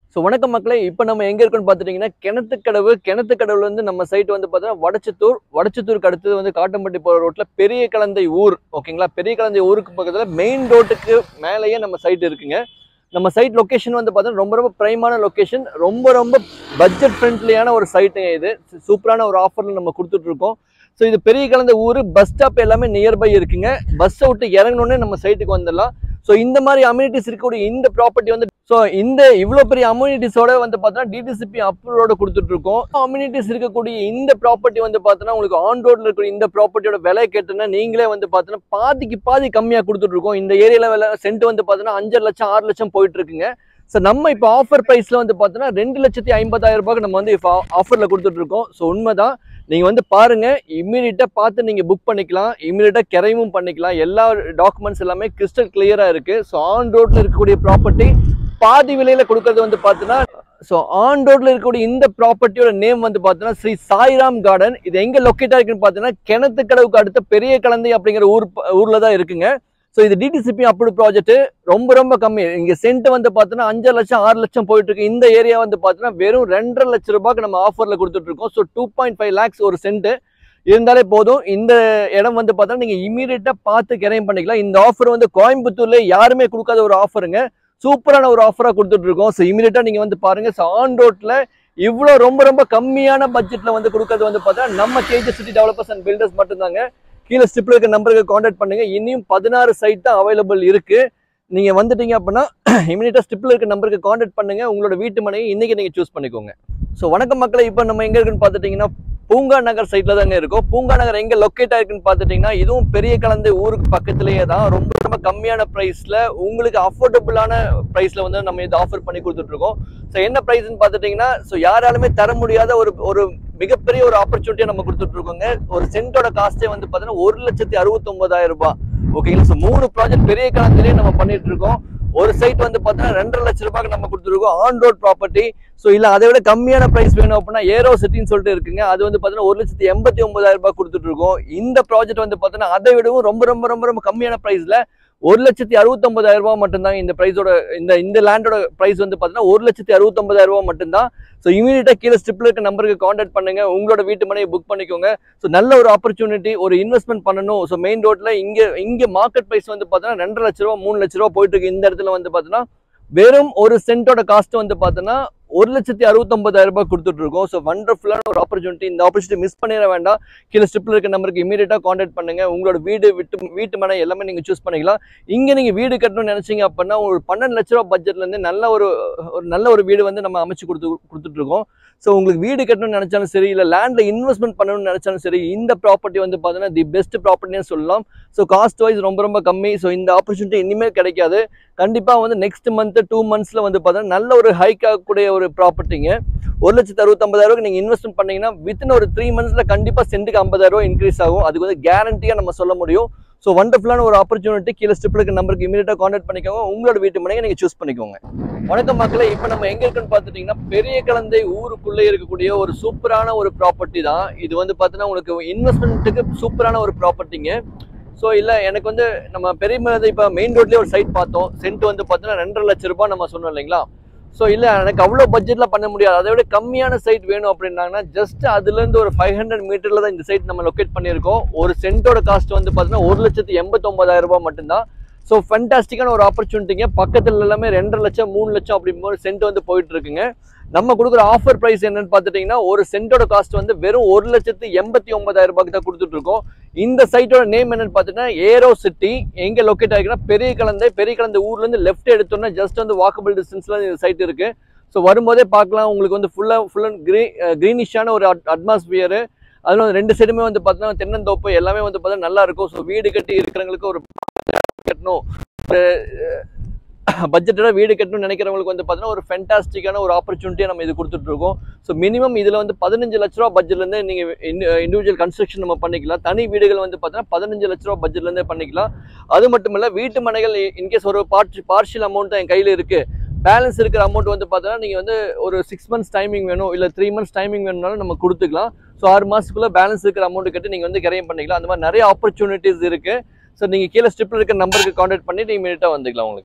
so வணக்கம் மக்களே இப்போ நம்ம எங்க இருக்கோம்னு பார்த்துட்டீங்கன்னா கிணத்துக்கடவு கிணத்துக்கடவுல இருந்து நம்ம சைட் வந்து பார்த்தீங்கன்னா வடச்சத்தூர் வடச்சத்தூருக்கு அடுத்தது வந்து காட்டம்பட்டி போகிற ரோட்ல பெரிய கலந்தை ஊர் ஓகேங்களா பெரிய கலந்தை ஊருக்கு பக்கத்தில் மெயின் ரோட்டுக்கு மேலேயே நம்ம சைட் இருக்குங்க நம்ம சைட் லொகேஷன் வந்து பார்த்தீங்கன்னா ரொம்ப ரொம்ப பிரைமான லொகேஷன் ரொம்ப ரொம்ப பட்ஜெட் ஃப்ரெண்ட்லியான ஒரு சைட்டுங்க இது சூப்பரான ஒரு ஆஃபர்ல நம்ம கொடுத்துட்டு இருக்கோம் ஸோ இது பெரிய கலந்த ஊர் பஸ் ஸ்டாப் எல்லாமே நியர்பை இருக்குங்க பஸ்ஸை விட்டு இறங்கணுன்னே நம்ம சைட்டுக்கு வந்துடலாம் ஸோ இந்த மாதிரி அம்யூனிட்டிஸ் இருக்கக்கூடிய இந்த ப்ராப்பர்ட்டி வந்து ஸோ இந்த இவ்வளோ பெரிய அம்யூனிட்டிஸோட வந்து பார்த்தோன்னா டிடிசிபி அப்ரூவோட கொடுத்துட்டு இருக்கோம் அம்யூனிட்டிஸ் இருக்கக்கூடிய இந்த ப்ராப்பர்ட்டி வந்து பார்த்தோன்னா உங்களுக்கு ஆன் ரோட்ல இருக்கக்கூடிய இந்த ப்ராப்பர்ட்டியோட விலை கேட்டோன்னா நீங்களே வந்து பார்த்தோன்னா பாதிக்கு பாதி கம்மியாக கொடுத்துட்டு இருக்கோம் இந்த ஏரியாவில் விலை சென்ட் வந்து பார்த்தோன்னா அஞ்சரை லட்சம் ஆறு லட்சம் போயிட்டு இருக்குங்க ஸோ நம்ம இப்போ ஆஃபர் ப்ரைஸில் வந்து பார்த்தோன்னா ரெண்டு லட்சத்தி ஐம்பதாயிரம் ரூபாய்க்கு நம்ம வந்து இப்போ ஆஃபரில் கொடுத்துட்டு இருக்கோம் ஸோ உண்மைதான் நீங்கள் வந்து பாருங்க இம்மீடியட்டாக பார்த்து நீங்கள் புக் பண்ணிக்கலாம் இம்மீடியட்டாக கிரைமும் பண்ணிக்கலாம் எல்லா டாக்குமெண்ட்ஸ் எல்லாமே கிறிஸ்டல் கிளியராக இருக்குது ஸோ ஆன் ரோட்டில் இருக்கக்கூடிய ப்ராப்பர்ட்டி பாதி விலையில் கொடுக்கறது வந்து பார்த்தீங்கன்னா ஸோ ஆன் ரோட்ல இருக்கக்கூடிய இந்த ப்ராப்பர்ட்டியோட நேம் வந்து பார்த்தீங்கன்னா ஸ்ரீ சாய்ராம் கார்டன் இது எங்க லொக்கேட்டா இருக்குன்னு பார்த்தீங்கன்னா கிணத்துக்கடவுக்கு அடுத்த பெரிய கலந்தை அப்படிங்கிற ஊர் ஊர்ல தான் இருக்குங்க ஸோ இது டிடிசிபி அப்ரூவ் ப்ராஜெக்ட் ரொம்ப ரொம்ப கம்மி இங்க சென்ட் வந்து பார்த்தீங்கன்னா அஞ்சு லட்சம் ஆறு லட்சம் போயிட்டு இருக்கு இந்த ஏரியா வந்து பார்த்தீங்கன்னா வெறும் ரெண்டரை லட்சம் ரூபாய்க்கு நம்ம ஆஃபர்ல கொடுத்துட்டு இருக்கோம் so two point five lakhs ஒரு சென்ட் இருந்தாலே போதும் இந்த இடம் வந்து பார்த்தா நீங்க இமீடியட்டா பார்த்து கிரைம் பண்ணிக்கலாம் இந்த ஆஃபர் வந்து கோயம்புத்தூர்ல யாருமே கொடுக்காத ஒரு ஆஃபருங்க சூப்பரான ஒரு ஆஃபரா கொடுத்துட்டு இருக்கோம் ஸோ இமீடியட்டா நீங்க வந்து பாருங்க ஸோ ஆன் ரோட்ல இவ்வளோ ரொம்ப ரொம்ப கம்மியான பட்ஜெட்ல வந்து கொடுக்கறது வந்து பார்த்தா நம்ம KG city developers and builders மட்டும்தாங்க கீழே ஸ்டிப்ல இருக்க நம்பருக்கு காண்டாக்ட் பண்ணுங்க இன்னும் பதினாறு சைட் தான் அவைலபிள் இருக்கு நீங்க வந்துட்டீங்க அப்படின்னா இமீடியட்டா ஸ்டிப்ல இருக்க நம்பருக்கு காண்டாக்ட் பண்ணுங்க உங்களோட வீட்டு மனையை இன்னைக்கு நீங்க சூஸ் பண்ணிக்கோங்க ஸோ வணக்கம் மக்களை இப்போ நம்ம எங்க இருக்குன்னு பார்த்துட்டீங்கன்னா பூங்கா நகர் சைட்ல தாங்க இருக்கோம் பூங்கா நகர் எங்க லொக்கேட் ஆயிருக்குன்னு பார்த்துட்டீங்கன்னா இதுவும் பெரிய கலந்து ஊருக்கு பக்கத்திலேயே தான் ரொம்ப ரொம்ப கம்மியான பிரைஸ்ல உங்களுக்கு அஃபோர்டபுளான பிரைஸ்ல வந்து நம்ம இது ஆஃபர் பண்ணி கொடுத்துட்டு இருக்கோம் ஸோ என்ன ப்ரைஸ்ன்னு பார்த்துட்டீங்கன்னா ஸோ யாராலுமே தர முடியாத ஒரு ஒரு மிகப்பெரிய ஒரு ஆப்பர்ச்சுனிட்டியை நம்ம கொடுத்துட்டு இருக்கோங்க ஒரு சென்ட்டோட காஸ்டே வந்து பார்த்தீங்கன்னா ஒரு லட்சத்தி அறுபத்தி ஒன்பதாயிரம் ரூபாய் ஓகேங்களா ஸோ மூணு ப்ராஜெக்ட் பெரிய கலந்திலேயே நம்ம பண்ணிட்டு இருக்கோம் ஒரு சைட் வந்து பார்த்தீங்கன்னா ரெண்டரை லட்ச ரூபாய்க்கு நம்ம கொடுத்துருக்கோம் ஆன் ரோட் ப்ராப்பர்ட்டி ஸோ இல்லை அதை விட கம்மியான ப்ரைஸ் வேணும் அப்படின்னா ஏரோ சிட்டின்னு சொல்லிட்டு இருக்குங்க அது வந்து பார்த்தீங்கன்னா ஒரு லட்சத்தி எண்பத்தி ஒன்பதாயிரம் ரூபாய் கொடுத்துட்டு இருக்கோம் இந்த ப்ராஜெக்ட் வந்து பார்த்தீங்கன்னா அதை விடவும் ரொம்ப ரொம்ப ரொம்ப ரொம்ப கம்மியான ப்ரைஸ்ல ஒரு லட்சத்தி அறுபத்தொன்பதாயிரம் ரூபாய் மட்டும்தாங்க இந்த ப்ரைஸோட இந்த இந்த லேண்டோட ப்ரைஸ் வந்து பார்த்தீங்கன்னா ஒரு லட்சத்தி அறுபத்தொன்பதாயிரம் ரூபாய் மட்டும்தான் ஸோ இமீடியட்டா கீழே ஸ்டிப்ல இருக்க நம்பருக்கு காண்டாக்ட் பண்ணுங்க உங்களோட வீட்டு மனையை புக் பண்ணிக்கோங்க ஸோ நல்ல ஒரு ஆப்பர்ச்சுனிட்டி ஒரு இன்வெஸ்ட்மெண்ட் பண்ணணும் ஸோ மெயின் ரோட்ல இங்க இங்க மார்க்கெட் ப்ரைஸ் வந்து பார்த்தீங்கன்னா ரெண்டரை லட்ச ரூபா மூணு லட்ச ரூபா போயிட்டு இருக்கு இந்த இடத்துல வந்து பார்த்தீங்கன்னா வெறும் ஒரு சென்ட்டோட காஸ்ட் வந்து பார்த்தீங்கன்னா ஒரு லட்சத்தி அறுபத்தொன்பதாயிரம் ரூபாய் கொடுத்துட்டு இருக்கோம் ஸோ வண்டர்ஃபுல்லான ஒரு ஆப்பர்ச்சுனிட்டி இந்த ஆப்பர்ச்சுனிட்டி மிஸ் பண்ணிட வேண்டாம் கீழே ஸ்டிப்ல இருக்க நம்பருக்கு இமீடியட்டாக காண்டாக்ட் பண்ணுங்க உங்களோட வீடு விட்டு வீட்டு மனை எல்லாமே நீங்க சூஸ் பண்ணிக்கலாம் இங்க நீங்க வீடு கட்டணும்னு நினைச்சீங்க அப்படின்னா ஒரு பன்னெண்டு லட்ச ரூபா பட்ஜெட்ல இருந்து நல்ல ஒரு ஒரு நல்ல ஒரு வீடு வந்து நம்ம அமைச்சு கொடுத்து கொடுத்துட்டு இருக்கோம் ஸோ உங்களுக்கு வீடு கட்டணும்னு நினைச்சாலும் சரி இல்லை லேண்ட்ல இன்வெஸ்ட்மெண்ட் பண்ணணும்னு நினைச்சாலும் சரி இந்த ப்ராப்பர்ட்டி வந்து பார்த்தீங்கன்னா தி பெஸ்ட் ப்ராப்பர்ட்டினே சொல்லலாம் ஸோ காஸ்ட் வைஸ் ரொம்ப ரொம்ப கம்மி ஸோ இந்த ஆப்பர்ச்சுனிட்டி இனிமேல் கிடைக்காது கண்டிப்பாக வந்து நெக்ஸ்ட் மந்த் டூ மந்த்ஸில் வந்து பார்த்தீங்கன்னா நல்ல ஒரு ஹைக் ஆகக்கூடிய ஒரு ப்ராப்பர்ட்டிங்க ஒரு லட்சத்து அறுபத்தொம்பதாயிரம் நீங்கள் இன்வெஸ்ட்மெண்ட் பண்ணீங்கன்னா வித்தின் ஒரு த்ரீ மந்த்ஸில் கண்டிப்பாக சென்ட்டுக்கு ஐம்பதாயிரம் இன்க்ரீஸ் ஆகும் அதுக்கு வந்து கேரண்டியாக நம்ம சொல்ல முடியும் ஸோ வண்டர்ஃபுல்லான ஒரு ஆப்பர்ச்சுனிட்டி கீழே ஸ்டிப்ல இருக்க நம்பருக்கு இமீடியட்டாக காண்டாக்ட் பண்ணிக்கோங்க உங்களோட வீட்டு மனையை நீங்கள் சூஸ் பண்ணிக்கோங்க வணக்கம் மக்களே இப்போ நம்ம எங்க இருக்குன்னு பார்த்துட்டீங்கன்னா பெரிய கலந்தை ஊருக்குள்ளே இருக்கக்கூடிய ஒரு சூப்பரான ஒரு ப்ராப்பர்ட்டி தான் இது வந்து பார்த்தீங்கன்னா உங்களுக்கு இன்வெஸ்ட்மெண்ட்டுக்கு சூப்பரான ஒரு ப்ராப்பர்ட்டிங்க ஸோ இல்லை எனக்கு வந்து நம்ம பெரிய மலை இப்போ மெயின் ரோட்லேயே ஒரு சைட் பார்த்தோம் சென்ட் வந்து பார்த்தீங்கன்னா ரெண்டரை லட்ச ரூபாய் நம்ம சொன்னோம் இல்லைங்களா ஸோ இல்லை எனக்கு அவ்வளோ பட்ஜெட்டில் பண்ண முடியாது அதை விட கம்மியான சைட் வேணும் அப்படின்னாங்கன்னா ஜஸ்ட் அதுலேருந்து ஒரு ஃபைவ் ஹண்ட்ரட் மீட்டரில் தான் இந்த சைட் நம்ம லொக்கேட் பண்ணியிருக்கோம் ஒரு சென்ட்டோட காஸ்ட் வந்து பார்த்தீங்கன்னா ஒரு லட்சத்தி எண்பத்தொம்பதாயிரம் ரூபாய் மட்டும்தான் ஸோ ஃபென்டாஸ்டிக்கான ஒரு ஆப்பர்ச்சுனிட்டிங்க பக்கத்தில் எல்லாமே ரெண்டரை லட்சம் மூணு லட்சம் அப்படிங்கும்போது சென்ட் வந்து போயிட்டு இருக்குங்க நம்ம கொடுக்குற ஆஃபர் ப்ரைஸ் என்னன்னு பார்த்துட்டிங்கன்னா ஒரு சென்ட்டோட காஸ்ட் வந்து வெறும் ஒரு லட்சத்து எண்பத்தி ஒன்பதாயிரம் ரூபாய்க்கு தான் கொடுத்துட்டு இருக்கோம் இந்த சைட்டோட நேம் என்னன்னு பார்த்துட்டீங்கன்னா ஏரோ சிட்டி எங்கே லொக்கேட் ஆகிருக்குன்னா பெரிய கலந்தை பெரிய கலந்த ஊர்லேருந்து லெஃப்ட் எடுத்தோம்னா ஜஸ்ட் வந்து வாக்கபிள் டிஸ்டன்ஸில் இந்த சைட் இருக்குது ஸோ வரும்போதே பார்க்கலாம் உங்களுக்கு வந்து ஃபுல்லாக ஃபுல் அண்ட் க்ரீ க்ரீனிஷான ஒரு அட்மாஸ்பியரு அதில் வந்து ரெண்டு சைடுமே வந்து பார்த்தீங்கன்னா தென்னந்தோப்பு எல்லாமே வந்து பார்த்தீங்கன்னா நல்லா இருக்கும் ஸோ வீடு கட்டி இருக்கிறவங்களுக்கு ஒரு கட்டணும் பட்ஜெட்டோட வீடு கட்டணும்னு நினைக்கிறவங்களுக்கு வந்து பார்த்தீங்கன்னா ஒரு ஃபென்டாஸ்டிக்கான ஒரு ஆப்பர்ச்சுனிட்டியை நம்ம இது கொடுத்துட்டு இருக்கோம் ஸோ மினிமம் இதில் வந்து பதினஞ்சு லட்ச ரூபா பட்ஜெட்லேருந்து நீங்கள் இண்டிவிஜுவல் கன்ஸ்ட்ரக்ஷன் நம்ம பண்ணிக்கலாம் தனி வீடுகள் வந்து பார்த்தீங்கன்னா பதினஞ்சு லட்ச ரூபா பட்ஜெட்லேருந்தே பண்ணிக்கலாம் அது மட்டும் இல்லை வீட்டு மனைகள் இன்கேஸ் ஒரு பார்ட் பார்ஷியல் அமௌண்ட் தான் என் கையில் இருக்குது பேலன்ஸ் இருக்கிற அமௌண்ட் வந்து பார்த்தீங்கன்னா நீங்கள் வந்து ஒரு சிக்ஸ் மந்த்ஸ் டைமிங் வேணும் இல்லை த்ரீ மந்த்ஸ் டைமிங் வேணும்னாலும் நம்ம கொடுத்துக்கலாம் ஸோ ஆறு மாதத்துக்குள்ளே பேலன்ஸ் இருக்கிற அமௌண்ட் கட்டி நீங்கள் வந்து கிரையம் பண்ணிக்கலாம் அந்த மாதிரி நிறைய ஆப்பர்ச்சுனிட்டிஸ் இருக்குது ஸோ நீங்கள் கீழே ஸ்டிப்பில் இருக்க நம்பருக்கு காண்டாக்ட் பண்ணிட்டு இமீடியட்டாக வந்துக்கலாம் உங்களுக்கு